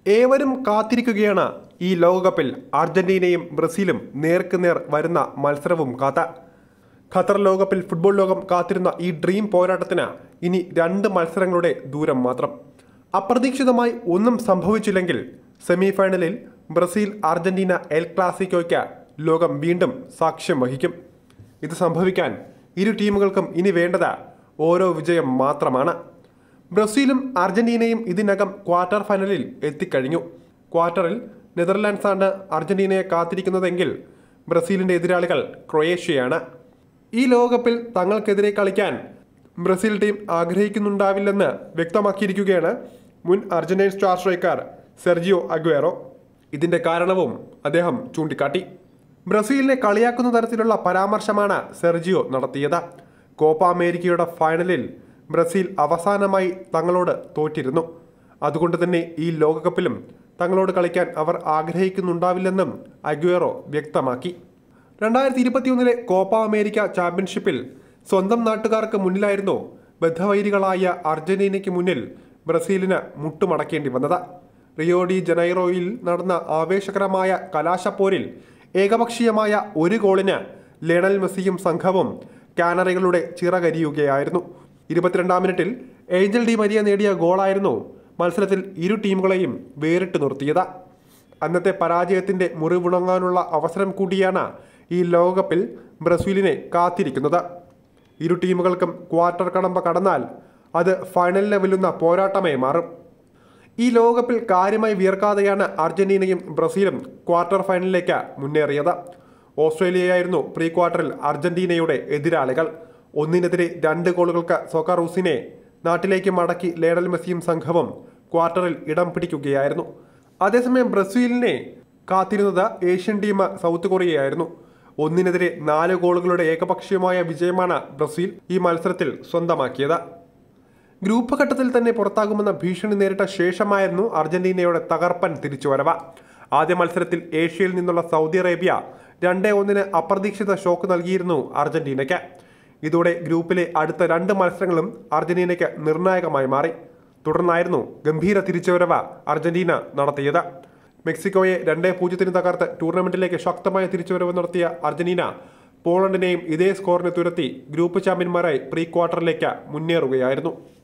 ഏവരും കാത്തിരിക്കുകയാണ് ഈ ലോകകപ്പിൽ അർജന്റീനയും ബ്രസീലും നേർക്കുനേർ വരുന്ന മത്സരവും കാത്ത ഖത്തർ ലോകകപ്പിൽ ഫുട്ബോൾ ലോകം കാത്തിരുന്ന ഈ ഡ്രീം പോരാട്ടത്തിന് ഇനി രണ്ട് മത്സരങ്ങളുടെ ദൂരം മാത്രം അപ്രതീക്ഷിതമായി ഒന്നും സംഭവിച്ചില്ലെങ്കിൽ സെമി ഫൈനലിൽ ബ്രസീൽ അർജന്റീന എൽ ക്ലാസിക്കോയ്ക്ക് ലോകം വീണ്ടും സാക്ഷ്യം വഹിക്കും ഇത് സംഭവിക്കാൻ ഇരു ടീമുകൾക്കും ഇനി വേണ്ടത് ഓരോ വിജയം മാത്രമാണ് ബ്രസീലും അർജന്റീനയും ഇതിനകം ക്വാർട്ടർ ഫൈനലിൽ എത്തിക്കഴിഞ്ഞു ക്വാർട്ടറിൽ നെതർലാൻഡ്സാണ് അർജന്റീനയെ കാത്തിരിക്കുന്നതെങ്കിൽ ബ്രസീലിന്റെ എതിരാളികൾ ക്രൊയേഷ്യയാണ് ഈ ലോകകപ്പിൽ തങ്ങൾക്കെതിരെ കളിക്കാൻ ബ്രസീൽ ടീം ആഗ്രഹിക്കുന്നുണ്ടാവില്ലെന്ന് വ്യക്തമാക്കിയിരിക്കുകയാണ് മുൻ Argentine star striker Sergio Aguero ഇതിന്റെ കാരണവും അദ്ദേഹം ചൂണ്ടിക്കാട്ടി ബ്രസീലിനെ കളിയാക്കുന്ന തരത്തിലുള്ള പരാമർശമാണ് സെർജിയോ നടത്തിയത് കോപ്പ അമേരിക്കയുടെ ഫൈനലിൽ ബ്രസീൽ അവസാനമായി തങ്ങളോട് തോറ്റിരുന്നു അതുകൊണ്ട് തന്നെ ഈ ലോകകപ്പിലും തങ്ങളോട് കളിക്കാൻ അവർ ആഗ്രഹിക്കുന്നുണ്ടാവില്ലെന്നും അഗ്വേറോ വ്യക്തമാക്കി രണ്ടായിരത്തി ഇരുപത്തിയൊന്നിലെ കോപ്പ അമേരിക്ക ചാമ്പ്യൻഷിപ്പിൽ സ്വന്തം നാട്ടുകാർക്ക് മുന്നിലായിരുന്നു ബദ്ധവൈരികളായ അർജന്റീനയ്ക്ക് മുന്നിൽ ബ്രസീലിന് മുട്ടുമടക്കേണ്ടി വന്നത് റിയോ ഡി ജനൈറോയിൽ നടന്ന ആവേശകരമായ കലാശപ്പോരിൽ ഏകപക്ഷീയമായ ഒരു ഗോളിന് ലേണൽ മെസ്സിയും സംഘവും കാനറികളുടെ ചിറകരിയുകയായിരുന്നു ഇരുപത്തിരണ്ടാം മിനിറ്റിൽ ഏഞ്ചൽ ഡി മരിയ നേടിയ ഗോളായിരുന്നു മത്സരത്തിൽ ഇരു ടീമുകളെയും വേറിട്ട് നിർത്തിയത് അന്നത്തെ പരാജയത്തിന്റെ മുറിവുണങ്ങാനുള്ള അവസരം കൂടിയാണ് ഈ ലോകകപ്പിൽ ബ്രസീലിനെ കാത്തിരിക്കുന്നത് ഇരു ടീമുകൾക്കും ക്വാർട്ടർ കടമ്പ കടന്നാൽ അത് ഫൈനലിനെ വെല്ലുന്ന പോരാട്ടമേ മാറും ഈ ലോകകപ്പിൽ കാര്യമായി വിയർക്കാതെയാണ് അർജന്റീനയും ബ്രസീലും ക്വാർട്ടർ ഫൈനലിലേക്ക് മുന്നേറിയത് ഓസ്ട്രേലിയയായിരുന്നു പ്രീ ക്വാർട്ടറിൽ അർജന്റീനയുടെ എതിരാളികൾ ഒന്നിനെതിരെ രണ്ട് ഗോളുകൾക്ക് സൊക്കറൂസിനെ നാട്ടിലേക്ക് മടക്കി ലേണൽ മെസ്സിയും സംഘവും ക്വാർട്ടറിൽ ഇടം പിടിക്കുകയായിരുന്നു അതേസമയം ബ്രസീലിനെ കാത്തിരുന്നത് ഏഷ്യൻ ടീം സൗത്ത് കൊറിയയായിരുന്നു ഒന്നിനെതിരെ നാല് ഗോളുകളുടെ ഏകപക്ഷീയമായ വിജയമാണ് ബ്രസീൽ ഈ മത്സരത്തിൽ സ്വന്തമാക്കിയത് ഗ്രൂപ്പ് ഘട്ടത്തിൽ തന്നെ പുറത്താകുമെന്ന ഭീഷണി നേരിട്ട ശേഷമായിരുന്നു അർജന്റീനയുടെ തകർപ്പൻ തിരിച്ചുവരവ് ആദ്യ മത്സരത്തിൽ ഏഷ്യയിൽ നിന്നുള്ള സൗദി അറേബ്യ രണ്ടേ ഒന്നിന് അപ്രതീക്ഷിത ഷോക്ക് നൽകിയിരുന്നു അർജന്റീനയ്ക്ക് ഇതോടെ ഗ്രൂപ്പിലെ അടുത്ത രണ്ട് മത്സരങ്ങളും അർജന്റീനയ്ക്ക് നിർണായകമായി മാറി തുടർന്നായിരുന്നു ഗംഭീര തിരിച്ചുവരവ് അർജന്റീന നടത്തിയത് മെക്സിക്കോയെ രണ്ടേ പൂജ്യത്തിന് തകർത്ത് ടൂർണമെന്റിലേക്ക് ശക്തമായ തിരിച്ചുവരവ് നടത്തിയ അർജന്റീന പോളണ്ടിനെയും ഇതേ സ്കോറിന് തുരത്തി ഗ്രൂപ്പ് ചാമ്പ്യന്മാരായി പ്രീ ക്വാർട്ടറിലേക്ക് മുന്നേറുകയായിരുന്നു